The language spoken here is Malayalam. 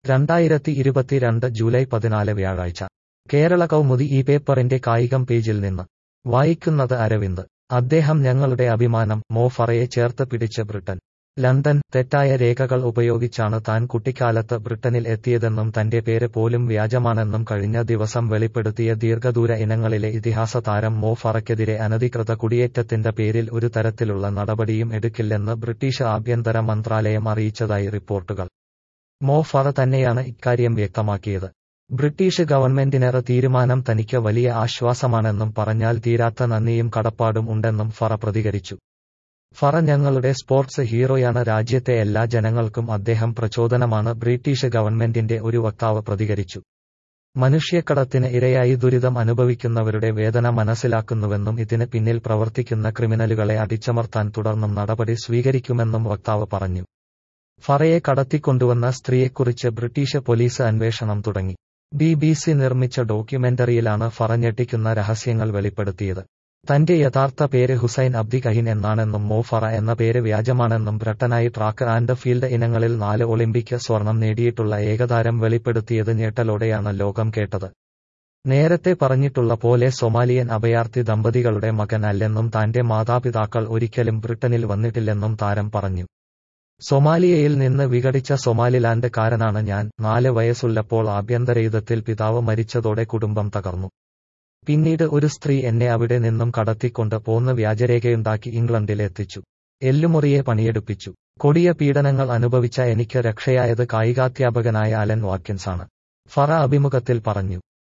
രണ്ടായിരത്തി ഇരുപത്തിരണ്ട് ജൂലൈ പതിനാല് വ്യാഴാഴ്ച കേരള കൗമുദി ഈ പേപ്പറിന്റെ കായികം പേജിൽ നിന്ന് വായിക്കുന്നത് അരവിന്ദ് അദ്ദേഹം ഞങ്ങളുടെ അഭിമാനം മോ ഫറയെ ചേർത്ത് പിടിച്ച് ബ്രിട്ടൻ ലണ്ടൻ തെറ്റായ രേഖകൾ ഉപയോഗിച്ചാണ് താൻ കുട്ടിക്കാലത്ത് ബ്രിട്ടനിൽ എത്തിയതെന്നും തന്റെ പേര് പോലും വ്യാജമാണെന്നും കഴിഞ്ഞ ദിവസം വെളിപ്പെടുത്തിയ ദീർഘദൂര ഇനങ്ങളിലെ ഇതിഹാസ താരം മോ ഫറയ്ക്കെതിരെ അനധികൃത കുടിയേറ്റത്തിന്റെ പേരിൽ ഒരു തരത്തിലുള്ള നടപടിയും എടുക്കില്ലെന്ന് ബ്രിട്ടീഷ് ആഭ്യന്തര മന്ത്രാലയം അറിയിച്ചതായി റിപ്പോർട്ടുകൾ മോ ഫറ തന്നെയാണ് ഇക്കാര്യം വ്യക്തമാക്കിയത് ബ്രിട്ടീഷ് ഗവൺമെന്റിനേറെ തീരുമാനം തനിക്ക് വലിയ ആശ്വാസമാണെന്നും പറഞ്ഞാൽ തീരാത്ത നന്ദിയും കടപ്പാടും ഉണ്ടെന്നും ഫറ പ്രതികരിച്ചു ഫറ ഞങ്ങളുടെ സ്പോർട്സ് ഹീറോയാണ് രാജ്യത്തെ എല്ലാ ജനങ്ങൾക്കും അദ്ദേഹം പ്രചോദനമാണ് ബ്രിട്ടീഷ് ഗവൺമെന്റിന്റെ ഒരു വക്താവ് പ്രതികരിച്ചു മനുഷ്യക്കടത്തിന് ഇരയായി ദുരിതം അനുഭവിക്കുന്നവരുടെ വേദന മനസ്സിലാക്കുന്നുവെന്നും ഇതിന് പിന്നിൽ പ്രവർത്തിക്കുന്ന ക്രിമിനലുകളെ അടിച്ചമർത്താൻ തുടർന്നും നടപടി സ്വീകരിക്കുമെന്നും വക്താവ് പറഞ്ഞു ഫറയെ കടത്തിക്കൊണ്ടുവന്ന സ്ത്രീയെക്കുറിച്ച് ബ്രിട്ടീഷ് പോലീസ് അന്വേഷണം തുടങ്ങി ബി ബി സി നിർമ്മിച്ച ഡോക്യുമെന്ററിയിലാണ് ഫറ ഞെട്ടിക്കുന്ന രഹസ്യങ്ങൾ വെളിപ്പെടുത്തിയത് തന്റെ യഥാർത്ഥ പേര് ഹുസൈൻ അബ്ദി കഹിൻ എന്നാണെന്നും മോ ഫറ എന്ന പേര് വ്യാജമാണെന്നും ബ്രിട്ടനായി ട്രാക്ക് ആൻഡ് ഫീൽഡ് ഇനങ്ങളിൽ നാല് ഒളിമ്പിക് സ്വർണം നേടിയിട്ടുള്ള ഏകതാരം വെളിപ്പെടുത്തിയത് ഞെട്ടലോടെയാണ് ലോകം കേട്ടത് നേരത്തെ പറഞ്ഞിട്ടുള്ള പോലെ സൊമാലിയൻ അഭയാർത്ഥി ദമ്പതികളുടെ മകൻ അല്ലെന്നും തന്റെ മാതാപിതാക്കൾ ഒരിക്കലും ബ്രിട്ടനിൽ വന്നിട്ടില്ലെന്നും താരം പറഞ്ഞു സൊമാലിയയിൽ നിന്ന് വിഘടിച്ച സൊമാലിലാൻഡ് കാരനാണ് ഞാൻ നാല് വയസ്സുള്ളപ്പോൾ ആഭ്യന്തര യുദ്ധത്തിൽ പിതാവ് മരിച്ചതോടെ കുടുംബം തകർന്നു പിന്നീട് ഒരു സ്ത്രീ എന്നെ അവിടെ നിന്നും കടത്തിക്കൊണ്ട് പോന്ന് വ്യാജരേഖയുണ്ടാക്കി ഇംഗ്ലണ്ടിൽ എത്തിച്ചു എല്ലുമുറിയെ പണിയെടുപ്പിച്ചു കൊടിയ പീഡനങ്ങൾ അനുഭവിച്ച എനിക്ക് രക്ഷയായത് കായികാധ്യാപകനായ അലൻ വാക്കിൻസാണ് ഫറ അഭിമുഖത്തിൽ പറഞ്ഞു